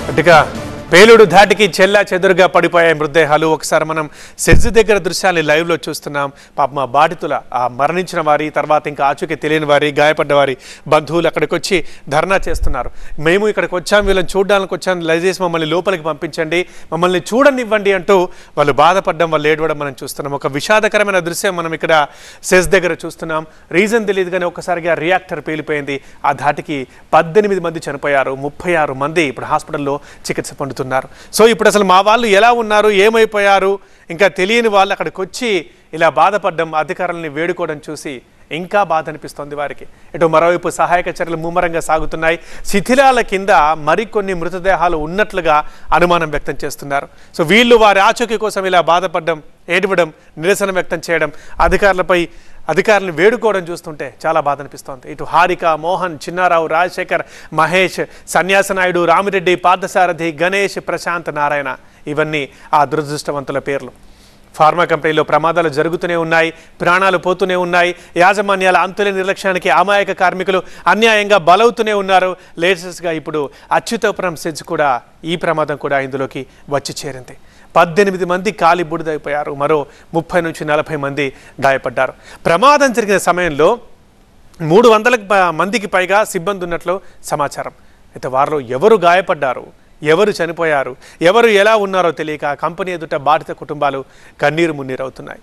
అటుగా పేలుడు ధాటికి చెల్లా చెదురుగా పడిపోయాయి మృతదేహాలు ఒకసారి మనం సెజ్ దగ్గర దృశ్యాన్ని లైవ్ లో చూస్తున్నాం పాప మా బాధితుల ఆ మరణించిన వారి తర్వాత ఇంకా ఆచూకీ తెలియని వారి గాయపడ్డ వారి బంధువులు అక్కడికి వచ్చి ధర్నా చేస్తున్నారు మేము ఇక్కడికి వచ్చాం వీళ్ళని చూడడానికి వచ్చాం దయచేసి మమ్మల్ని లోపలికి పంపించండి మమ్మల్ని చూడనివ్వండి అంటూ వాళ్ళు బాధపడడం వాళ్ళు ఏడవడం మనం చూస్తున్నాం ఒక విషాదకరమైన దృశ్యం మనం ఇక్కడ సెజ్ దగ్గర చూస్తున్నాం రీజన్ తెలియదు కానీ ఒక్కసారిగా రియాక్టర్ పేలిపోయింది ఆ ధాటికి పద్దెనిమిది మంది చనిపోయారు ముప్పై ఆరు మంది ఇప్పుడు హాస్పిటల్లో చికిత్స పొందుతున్నారు సో ఇప్పుడు అసలు మా వాళ్ళు ఎలా ఉన్నారు ఏమైపోయారు ఇంకా తెలియని వాళ్ళు అక్కడికి వచ్చి ఇలా బాధపడడం అధికారులని వేడుకోవడం చూసి ఇంకా బాధ అనిపిస్తోంది వారికి ఇటు మరోవైపు సహాయక చర్యలు ముమ్మరంగా సాగుతున్నాయి శిథిలాల కింద మరికొన్ని మృతదేహాలు ఉన్నట్లుగా అనుమానం వ్యక్తం చేస్తున్నారు సో వీళ్ళు వారి ఆచూకీ కోసం ఇలా బాధపడడం ఏడవడం నిరసన వ్యక్తం చేయడం అధికారులపై అధికారులను వేడుకోవడం చూస్తుంటే చాలా బాధ అనిపిస్తోంది ఇటు హారిక మోహన్ చిన్నారావు రాజశేఖర్ మహేష్ సన్యాసనాయుడు రామిరెడ్డి పార్థసారథి గణేష్ ప్రశాంత్ నారాయణ ఇవన్నీ ఆ దురదృష్టవంతుల పేర్లు ఫార్మా కంపెనీలో ప్రమాదాలు జరుగుతూనే ఉన్నాయి ప్రాణాలు పోతూనే ఉన్నాయి యాజమాన్యాల అంతుల నిర్లక్ష్యానికి అమాయక కార్మికులు అన్యాయంగా బలవుతూనే ఉన్నారు లేటెస్ట్గా ఇప్పుడు అచ్యుతపురం సెజ్ కూడా ఈ ప్రమాదం కూడా ఇందులోకి వచ్చి చేరింది పద్దెనిమిది మంది కాలి బూడిదైపోయారు మరో ముప్పై నుంచి నలభై మంది గాయపడ్డారు ప్రమాదం జరిగిన సమయంలో మూడు వందలకు ప- మందికి పైగా సిబ్బంది ఉన్నట్లు సమాచారం అయితే వారిలో ఎవరు గాయపడ్డారు ఎవరు చనిపోయారు ఎవరు ఎలా ఉన్నారో తెలియక కంపెనీ ఎదుట బాధిత కుటుంబాలు కన్నీరు మున్నీరవుతున్నాయి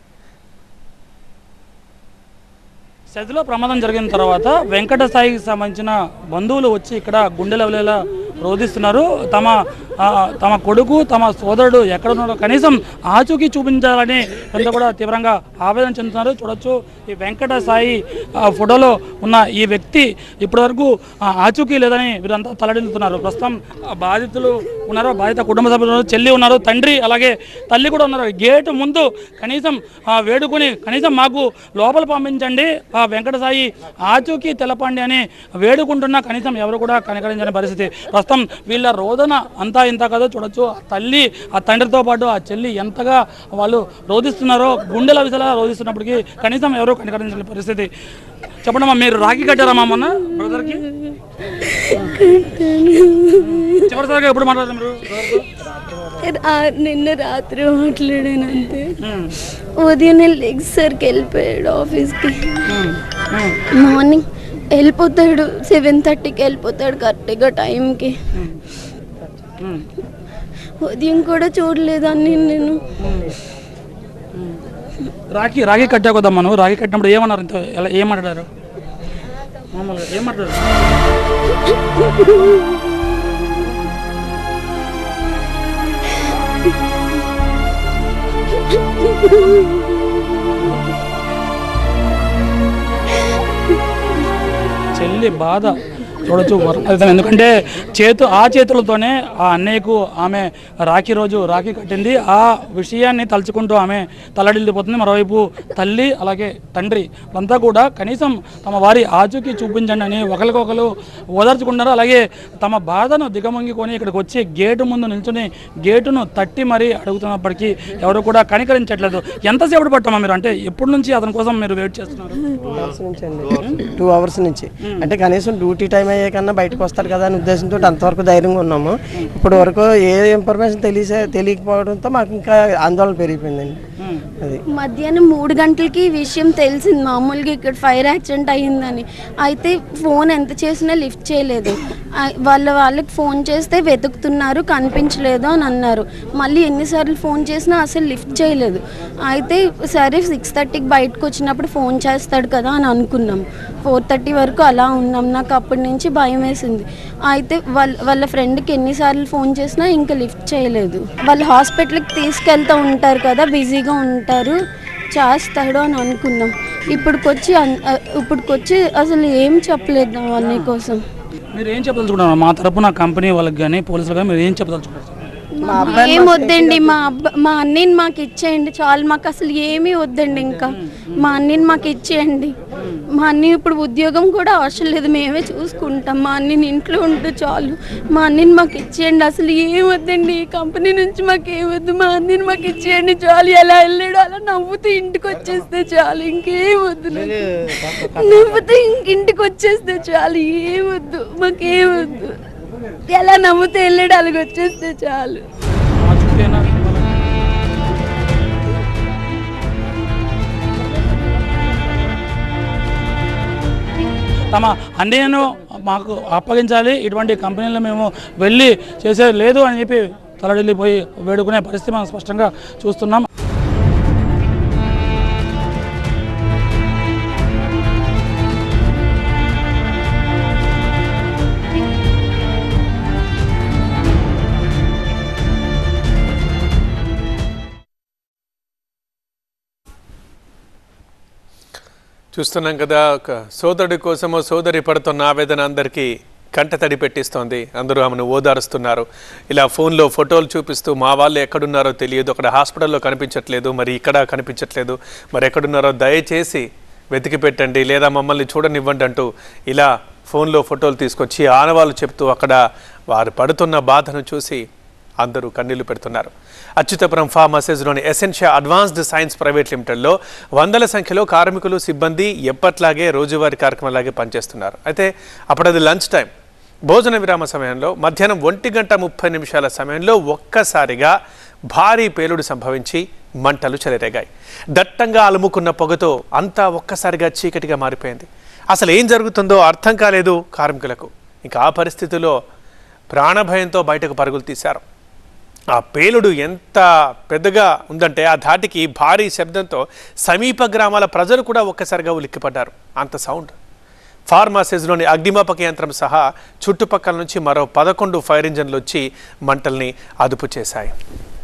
సెజ్లో ప్రమాదం జరిగిన తర్వాత వెంకట సాయికి సంబంధించిన బంధువులు వచ్చి ఇక్కడ గుండెల వలేలా రోధిస్తున్నారు తమ ఆ, తమ కొడుకు తమ సోదరుడు ఎక్కడ ఉన్నారో కనీసం ఆచూకీ చూపించాలని కొంత కూడా తీవ్రంగా ఆవేదన చెందుతున్నారు చూడొచ్చు ఈ వెంకట సాయి ఆ, ఫోటోలో ఉన్న ఈ వ్యక్తి ఇప్పటివరకు ఆ, ఆచూకీ లేదని వీరంతా తలడిల్లుతున్నారు ప్రస్తుతం ఆ, బాధితులు ఉన్నారు బాధిత కుటుంబ సభ్యులు ఉన్నారు చెల్లి ఉన్నారు తండ్రి అలాగే తల్లి కూడా ఉన్నారు గేటు ముందు కనీసం ఆ, వేడుకొని కనీసం మాకు లోపల పంపించండి ఆ వెంకట సాయి ఆచూకీ తెలపండి అని వేడుకుంటున్నా కనీసం ఎవరు కూడా కనికరించని పరిస్థితి ప్రస్తుతం వీళ్ళ రోదన అంతా ఇంత కాదో చూడొచ్చు ఆ తల్లి ఆ తండ్రితో పాటు ఆ చెల్లి ఎంతగా వాళ్ళు రోధిస్తున్నారో గుండెల విసలా రోధిస్తున్నప్పటికీ కనీసం ఎవరు కనికరించని పరిస్థితి చెప్పండమ్మా మీరు రాఖీ కట్టారమ్మా మొన్న బ్రదర్కి చివరిసారిగా ఎప్పుడు మాట్లాడారు మీరు brother తో? రా- నిన్న రాత్రి మాట్లాడాను అంతే ఉదయం లెగ్సర్కి వెళ్ళిపోయాడు ఆఫీస్కి మార్నింగ్ వెళ్ళిపోతాడు సెవెన్ థర్టీకి వెళ్ళిపోతాడు కరెక్ట్గా టైంకి ఉదయం కూడా చూడలేదాన్ని నేను రాఖీ రాఖీ కట్టా కదమ్మా నువ్వు రాఖీ కట్టినప్పుడు ఏమన్నారు ఇంత ఎలా ఏం మాట్లాడారు మామూలుగా ఏం మాట్లాడారు చెల్లి బాధ చూడొచ్చు వర్- అది ఎందుకంటే చేతు ఆ చేతులతోనే ఆ అన్నయ్యకు ఆమె రాఖీ రోజు రాఖీ కట్టింది ఆ విషయాన్ని తలుచుకుంటూ ఆమె తల్లడిల్లిపోతుంది మరోవైపు తల్లి అలాగే తండ్రి అంతా కూడా కనీసం తమ వారి ఆచూకీ చూపించండి అని ఒకరికొకరు ఓదార్చుకుంటారు అలాగే తమ బాధను దిగమంగికొని ఇక్కడికి వచ్చి గేటు ముందు నిల్చుని గేటును తట్టి మరీ అడుగుతున్నప్పటికీ ఎవరు కూడా కనికరించట్లేదు ఎంతసేపు పట్టమా మీరు అంటే ఎప్పటి నుంచి అతని కోసం మీరు వెయిట్ చేస్తున్నారు అవర్స్ నుంచి అండి టూ అవర్స్ నుంచి అంటే కనీసం డ్యూటీ టైం అయ్యే కన్నా బయటకు వస్తాడు కదా అనే ఉద్దేశంతో అంతవరకు ధైర్యంగా ఉన్నాము ఇప్పటి వరకు ఏ ఇన్ఫర్మేషన్ తెలిసే తెలియకపోవడంతో మాకు ఇంకా ఆందోళన పెరిగిపోయిందండి అది మధ్యాహ్నం మూడు గంటలకి ఈ విషయం తెలిసింది మామూలుగా ఇక్కడ ఫైర్ యాక్సిడెంట్ అయ్యిందని అయితే ఫోన్ ఎంత చేసినా లిఫ్ట్ చేయలేదు ఆ- వాళ్ళ వాళ్ళకి ఫోన్ చేస్తే వెతుకుతున్నారు కనిపించలేదు అని అన్నారు మళ్ళీ ఎన్నిసార్లు ఫోన్ చేసినా అసలు లిఫ్ట్ చేయలేదు అయితే సరే సిక్స్ థర్టీకి బయటకు వచ్చినప్పుడు ఫోన్ చేస్తాడు కదా అని అనుకున్నాం ఫోర్ థర్టీ వరకు అలా ఉన్నాం నాకు అప్పటి నుంచి భయం వేసింది అయితే వాళ్ళ వాళ్ళ ఫ్రెండ్కి ఎన్నిసార్లు ఫోన్ చేసినా ఇంకా లిఫ్ట్ చేయలేదు వాళ్ళు హాస్పిటల్కి తీసుకెళ్తూ ఉంటారు కదా బిజీగా ఉంటారు చేస్తాడు అని అనుకున్నాం ఇప్పుడుకొచ్చి అన్- అ- ఇప్పుడుకొచ్చి అసలు ఏం చెప్పలేదు అవన్నీ కోసం మీరు ఏం చెప్పదలుచుకుంటున్నారు మా తరపున కంపెనీ వాళ్ళకి కానీ పోలీసులు కానీ మీరు ఏం చెప్పదలుచుకుంటారు ఏం వద్దండి మా అబ్బ మా అన్నీని మాకు ఇచ్చేయండి చాలు మాకు అసలు ఏమీ వద్దండి ఇంకా మా అన్నీని మాకు ఇచ్చేయండి మా అన్ని ఇప్పుడు ఉద్యోగం కూడా అవసరం లేదు మేమే చూసుకుంటాం మా అన్నిని ఇంట్లో ఉంటే చాలు మా అన్నిని మాకు ఇచ్చేయండి అసలు ఏం వద్దండి ఈ కంపెనీ నుంచి మాకు ఏం వద్దు మా అన్నిని మాకు ఇచ్చేయండి చాలు ఎలా వెళ్ళాడు అలా నవ్వుతూ ఇంటికి వచ్చేస్తే చాలు ఇంకేం వద్దు నాకు. నవ్వుతూ ఇంక ఇంటికి వచ్చేస్తే చాలు ఏం వద్దు మాకేం వద్దు ఎలా నమ్మితే వెళ్ళాడు అలాగ వచ్చేస్తే చాలు ఆ చుట్టేనా తమ అన్నయ్యను మాకు అప్పగించాలి ఇటువంటి కంపెనీలో మేము వెళ్ళి చేసేది లేదు అని చెప్పి తలడిల్లిపోయి వేడుకునే పరిస్థితి మనం స్పష్టంగా చూస్తున్నాం చూస్తున్నాం కదా ఒక సోదరుడి కోసమో సోదరి పడుతున్న ఆవేదన అందరికీ కంటతడి పెట్టిస్తోంది అందరూ ఆమెను ఓదారుస్తున్నారు ఇలా ఫోన్లో ఫోటోలు చూపిస్తూ మా వాళ్ళు ఎక్కడున్నారో తెలియదు అక్కడ హాస్పిటల్లో కనిపించట్లేదు మరి ఇక్కడ కనిపించట్లేదు మరి ఎక్కడున్నారో దయచేసి వెతికి పెట్టండి లేదా మమ్మల్ని చూడనివ్వండి అంటూ ఇలా ఫోన్లో ఫోటోలు తీసుకొచ్చి ఆనవాళ్ళు చెప్తూ అక్కడ వారు పడుతున్న బాధను చూసి అందరూ కన్నీళ్లు పెడుతున్నారు అచ్యుతపురం ఫార్మసీస్లోని ఎసెన్షియా అడ్వాన్స్డ్ సైన్స్ ప్రైవేట్ లిమిటెడ్లో వందల సంఖ్యలో కార్మికులు సిబ్బంది ఎప్పట్లాగే రోజువారీ కార్యక్రమంలాగే పనిచేస్తున్నారు అయితే అప్పుడది లంచ్ టైం భోజన విరామ సమయంలో మధ్యాహ్నం ఒంటి గంట ముప్పై నిమిషాల సమయంలో ఒక్కసారిగా భారీ పేలుడు సంభవించి మంటలు చెలరేగాయి దట్టంగా అలుముకున్న పొగతో అంతా ఒక్కసారిగా చీకటిగా మారిపోయింది అసలు ఏం జరుగుతుందో అర్థం కాలేదు కార్మికులకు ఇంకా ఆ పరిస్థితిలో ప్రాణభయంతో బయటకు పరుగులు తీశారు ఆ పేలుడు ఎంత పెద్దగా ఉందంటే ఆ ధాటికి భారీ శబ్దంతో సమీప గ్రామాల ప్రజలు కూడా ఒక్కసారిగా ఉలిక్కిపడ్డారు అంత సౌండ్ ఫార్మాసిస్లోని అగ్నిమాపక యంత్రం సహా చుట్టుపక్కల నుంచి మరో పదకొండు ఫైర్ ఇంజన్లు వచ్చి మంటల్ని అదుపు చేశాయి